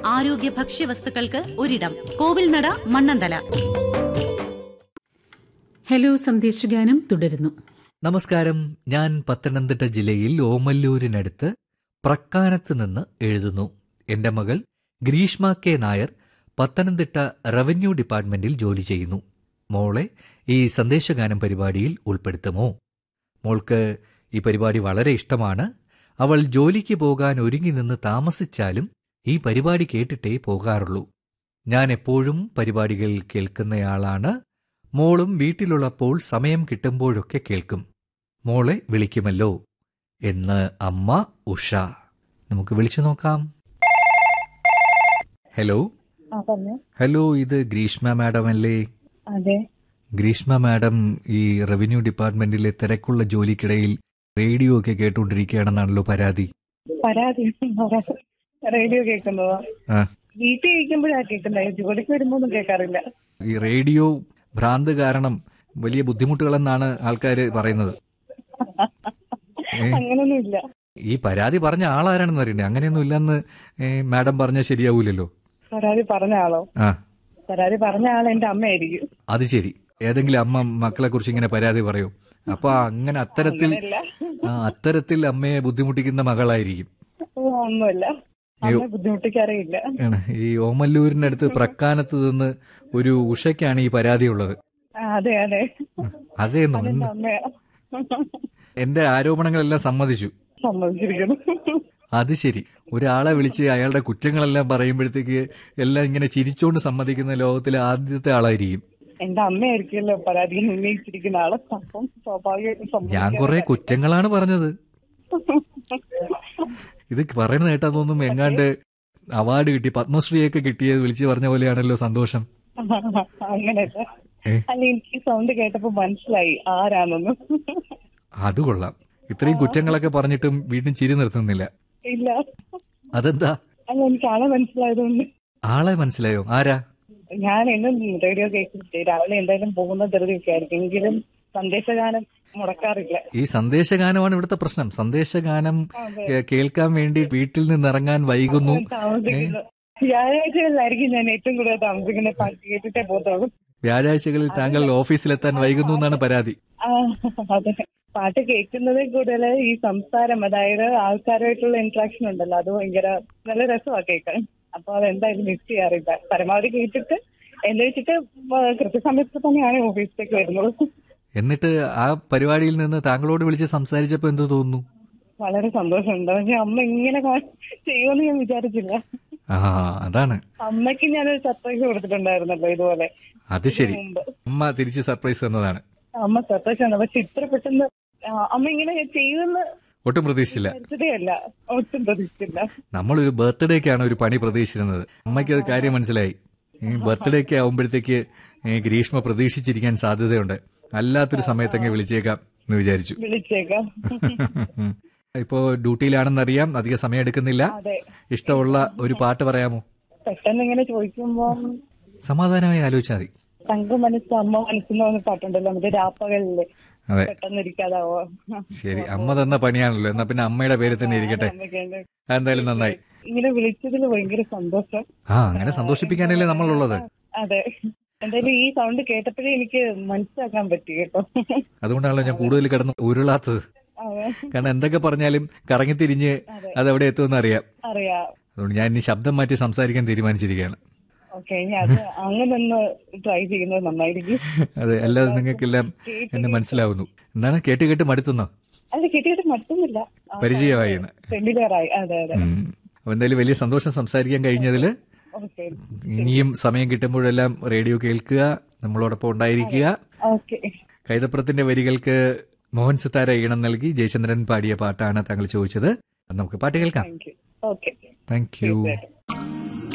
ആരോഗ്യ ഭക്ഷ്യവസ്തുക്കൾക്ക് ഒരിടം കോവിൽനട മണ്ണന്തല ഹലോ സന്ദേശഗാനം തുടരുന്നു നമസ്കാരം ഞാൻ പത്തനംതിട്ട ജില്ലയിൽ ഓമല്ലൂരിനടുത്ത് പ്രക്കാനത്ത് നിന്ന് എഴുതുന്നു എന്റെ മകൾ ഗ്രീഷ്മ കെ നായർ പത്തനംതിട്ട റവന്യൂ ഡിപ്പാർട്ട്മെന്റിൽ ജോലി ചെയ്യുന്നു മോളെ ഈ സന്ദേശഗാനം പരിപാടിയിൽ ഉൾപ്പെടുത്തുമോ മോൾക്ക് ഈ പരിപാടി വളരെ ഇഷ്ടമാണ് അവൾ ജോലിക്ക് പോകാൻ ഒരുങ്ങി നിന്ന് താമസിച്ചാലും ഈ പരിപാടി കേട്ടിട്ടേ പോകാറുള്ളൂ ഞാൻ എപ്പോഴും പരിപാടികൾ കേൾക്കുന്നയാളാണ് മോളും വീട്ടിലുള്ളപ്പോൾ സമയം കിട്ടുമ്പോഴൊക്കെ കേൾക്കും മോളെ വിളിക്കുമല്ലോ എന്ന് അമ്മ ഉഷ നമുക്ക് വിളിച്ചു നോക്കാം ഹലോ ആ പറഞ്ഞു ഹലോ ഇത് ഗ്രീഷ്മ മാഡം അല്ലേ അതെ ഗ്രീഷ്മ മാഡം ഈ റവന്യൂ ഡിപ്പാർട്ട്മെന്റിലെ തിരക്കുള്ള ജോലിക്കിടയിൽ റേഡിയോ ഒക്കെ കേട്ടുകൊണ്ടിരിക്കുകയാണെന്നാണല്ലോ പരാതി പരാതി റേഡിയോ കേൾക്കുന്നതോ ആ വീട്ടിൽ ഇരിക്കുമ്പോഴാ കേൾക്കുന്നത് ജോലിക്ക് വരുമ്പോ ഒന്നും കേൾക്കാറില്ല ഈ റേഡിയോ ഭ്രാന്ത് കാരണം വലിയ ബുദ്ധിമുട്ടുകളെന്നാണ് ആൾക്കാർ പറയുന്നത് ഏ? അങ്ങനൊന്നും ഇല്ല ഈ പരാതി പറഞ്ഞ ആളാരാണെന്ന് അറിയണ്ടേ അങ്ങനെയൊന്നും ഇല്ലെന്ന് ഏ, മാഡം പറഞ്ഞാൽ ശരിയാവൂലല്ലോ പരാതി പറഞ്ഞ ആളോ ആ പരാതി പറഞ്ഞ ആൾ എന്റെ അമ്മയായിരിക്കും അത് ശരി ഏതെങ്കിലും അമ്മ മക്കളെ കുറിച്ച് ഇങ്ങനെ പരാതി പറയൂ അപ്പൊ അങ്ങനെ അത്തരത്തിൽ അങ്ങനെയല്ല ആ, അത്തരത്തിൽ അമ്മയെ ബുദ്ധിമുട്ടിക്കുന്ന മകളായിരിക്കും ഓ, ഒന്നുമില്ല അമ്മ ബുദ്ധിമുട്ടിക്കാറില്ല ആണ്. ഈ ഓമല്ലൂരിനടുത്ത് പ്രക്കാനത്ത് നിന്ന് ഒരു ഉഷയ്ക്കാണ് ഈ പരാതി ഉള്ളത് ആ, അതെ അതെ അതേന്നു അതെന്റെ അമ്മയാ എന്റെ ആരോപണങ്ങളെല്ലാം സമ്മതിച്ചു സമ്മതിച്ചിരിക്കുന്നു അത് ശരി ഒരാളെ വിളിച്ച് അയാളുടെ കുറ്റങ്ങളെല്ലാം പറയുമ്പോഴത്തേക്ക് എല്ലാം ഇങ്ങനെ ചിരിച്ചോണ്ട് സമ്മതിക്കുന്ന ലോകത്തിലെ ആദ്യത്തെ ആളായിരിക്കും എന്റെ അമ്മയായിരിക്കുമല്ലോ പരാതി ഉന്നയിച്ചിരിക്കുന്ന ആള് അപ്പം സ്വാഭാവികമായിട്ടും ഞാൻ കുറെ കുറ്റങ്ങളാണ് പറഞ്ഞത് ഇത് പറയുന്ന കേട്ടാ തോന്നും എങ്ങാണ്ട് അവാർഡ് കിട്ടി പത്മശ്രീയൊക്കെ കിട്ടിയത് വിളിച്ചു പറഞ്ഞ പോലെയാണല്ലോ സന്തോഷം അങ്ങനെയല്ല ഏ? അല്ല എനിക്ക് ഈ സൗണ്ട് കേട്ടപ്പോ മനസ്സിലായി ആരാണെന്ന് അത് കൊള്ളാം ഇത്രയും കുറ്റങ്ങളൊക്കെ പറഞ്ഞിട്ടും വീണ്ടും ചിരി നിർത്തുന്നില്ല ഇല്ല അതെന്താ അല്ല എനിക്ക് ആളെ മനസ്സിലായതുകൊണ്ട് ആളെ മനസ്സിലായോ ആരാ ഞാൻ എന്നും റേഡിയോ കേൾക്കുന്നുണ്ട് രാവിലെ എന്തായാലും പോകുന്ന ധൃതിയൊക്കെ ആയിരിക്കും എങ്കിലും സന്ദേശഗാനം മുടക്കാറില്ല ഈ സന്ദേശഗാനമാണ് ഇവിടുത്തെ പ്രശ്നം സന്ദേശഗാനം അതെ. ഏ, കേൾക്കാൻ വേണ്ടി വീട്ടിൽ നിന്ന് ഇറങ്ങാൻ വൈകുന്നു താമസിക്കുന്നു വ്യാഴാഴ്ചകളിലായിരിക്കും ഞാൻ ഏറ്റവും കൂടുതൽ താമസിക്കുന്ന പാട്ട് കേട്ടിട്ടേ പോകത്തുള്ളൂ വ്യാഴാഴ്ചകളിൽ താങ്കൾ ഓഫീസിലെത്താൻ വൈകുന്നു എന്നാണ് പരാതി ആ, അതെ പാട്ട് കേൾക്കുന്നതിൽ കൂടുതൽ ഈ സംസാരം അതായത് ആൾക്കാരുമായിട്ടുള്ള ഇന്ററാക്ഷൻ ഉണ്ടല്ലോ അത് ഭയങ്കര നല്ല രസമാണ് കേൾക്കാൻ അപ്പൊ അതെന്തായാലും മിസ് ചെയ്യാറില്ല പരമാവധി കേട്ടിട്ട് എന്താ വെച്ചിട്ട് വ- കൃത്യസമയത്ത് തന്നെയാണ് ഓഫീസിലേക്ക് വരുന്നത് എന്നിട്ട് ആ പരിപാടിയിൽ നിന്ന് താങ്കളോട് വിളിച്ച് സംസാരിച്ചപ്പോ എന്ത് തോന്നുന്നു വളരെ സന്തോഷമുണ്ട് പക്ഷെ അമ്മ ഇങ്ങനെ കാ- ചെയ്യുമെന്ന് ഞാൻ വിചാരിച്ചില്ല ആ അതാണ് അമ്മയ്ക്ക് ഞാനൊരു സർപ്രൈസ് കൊടുത്തിട്ടുണ്ടായിരുന്നല്ലോ ഇതുപോലെ അത് ശരി മുമ്പ് അമ്മ തിരിച്ച് സർപ്രൈസ് തന്നതാണ് അമ്മ സർപ്രൈസ് ആണ് പക്ഷെ ഇത്ര പെട്ടെന്ന് ആ, അമ്മ ഇങ്ങനെ ചെയ്യുമെന്ന് ഒട്ടും പ്രതീക്ഷിച്ചില്ല വിചാരിച്ചതേ അല്ല ഒട്ടും പ്രതീക്ഷിച്ചില്ല നമ്മളൊരു ബർത്ത്ഡേക്കാണ് ഒരു പണി പ്രതീക്ഷിച്ചിരുന്നത് അമ്മയ്ക്ക് അത് കാര്യം മനസ്സിലായി ഈ ബർത്ത്ഡേക്ക് ആവുമ്പോഴത്തേക്ക് ഈ ഗ്രീഷ്മ പ്രതീക്ഷിച്ചിരിക്കാൻ സാധ്യതയുണ്ട് അല്ലാത്തൊരു സമയത്തങ്ങ് വിളിച്ചേക്കാം എന്ന് വിചാരിച്ചു വിളിച്ചേക്കാം ഇപ്പോ ഡ്യൂട്ടിയിലാണെന്നറിയാം അധികം സമയം എടുക്കുന്നില്ല അതെ ഇഷ്ടമുള്ള ഒരു പാട്ട് പറയാമോ പെട്ടെന്ന് ഇങ്ങനെ ചോദിക്കുമ്പോ സമാധാനമായി ആലോചിച്ചാൽ മതി തങ്ക മനസ്സ് അമ്മ മനസ്സെന്ന് പറഞ്ഞ പാട്ടുണ്ടല്ലോ മറ്റേ രാപ്പകലില് അതെ പെട്ടെന്ന് ഇരിക്കാതാവോ ശരി അമ്മ തന്ന പണിയാണല്ലോ എന്നാ പിന്നെ അമ്മയുടെ പേര് തന്നെ ഇരിക്കട്ടെ അമ്മയ്ക്ക് എന്തായാലും നന്നായി ഇങ്ങനെ വിളിച്ചതിൽ ഭയങ്കര സന്തോഷം ആ അങ്ങനെ സന്തോഷിപ്പിക്കാനല്ലേ നമ്മളുള്ളത് അതെ എന്തായാലും ഈ സൗണ്ട് കേട്ടപ്പോഴേ എനിക്ക് മനസ്സിലാക്കാൻ പറ്റി കേട്ടോ അതുകൊണ്ടാണല്ലോ ഞാൻ കൂടുതൽ കിടന്ന് ഉരുളാത്തത് അതെ കാരണം എന്തൊക്കെ പറഞ്ഞാലും കറങ്ങിത്തിരിഞ്ഞ് അത് എവിടെ എത്തുമെന്ന് അറിയാം അറിയാം അതുകൊണ്ട് ഞാൻ ഇനി ശബ്ദം മാറ്റി സംസാരിക്കാൻ തീരുമാനിച്ചിരിക്കുകയാണ് ഓക്കെ ഇനി അത് അങ്ങനെ ഒന്ന് ട്രൈ ചെയ്യുന്നത് നന്നായിരിക്കും അതെ അല്ലാതെ നിങ്ങൾക്കെല്ലാം എന്നെ മനസ്സിലാവുന്നു എന്താണ് കേട്ട് കേട്ട് മടുത്തുന്നോ അല്ല കിട്ടിയിട്ട് മറ്റൊന്നുമില്ല പരിചയമായി എന്ന് ഫെമിലിയർ ആയി അതെ അതെ ഉം. അപ്പൊ എന്തായാലും വലിയ സന്തോഷം സംസാരിക്കാൻ കഴിഞ്ഞതില് ഓക്കെ ഇനിയും സമയം കിട്ടുമ്പോഴെല്ലാം റേഡിയോ കേൾക്കുക നമ്മളോടൊപ്പം ഉണ്ടായിരിക്കുക ഓക്കെ കൈതപ്പുറത്തിന്റെ വരികൾക്ക് മോഹൻ സിത്താര ഈണം നൽകി ജയചന്ദ്രൻ പാടിയ പാട്ടാണ് താങ്കൾ ചോദിച്ചത് നമുക്ക് പാട്ട് കേൾക്കാം thank you okay thank you തീർച്ചയായിട്ടും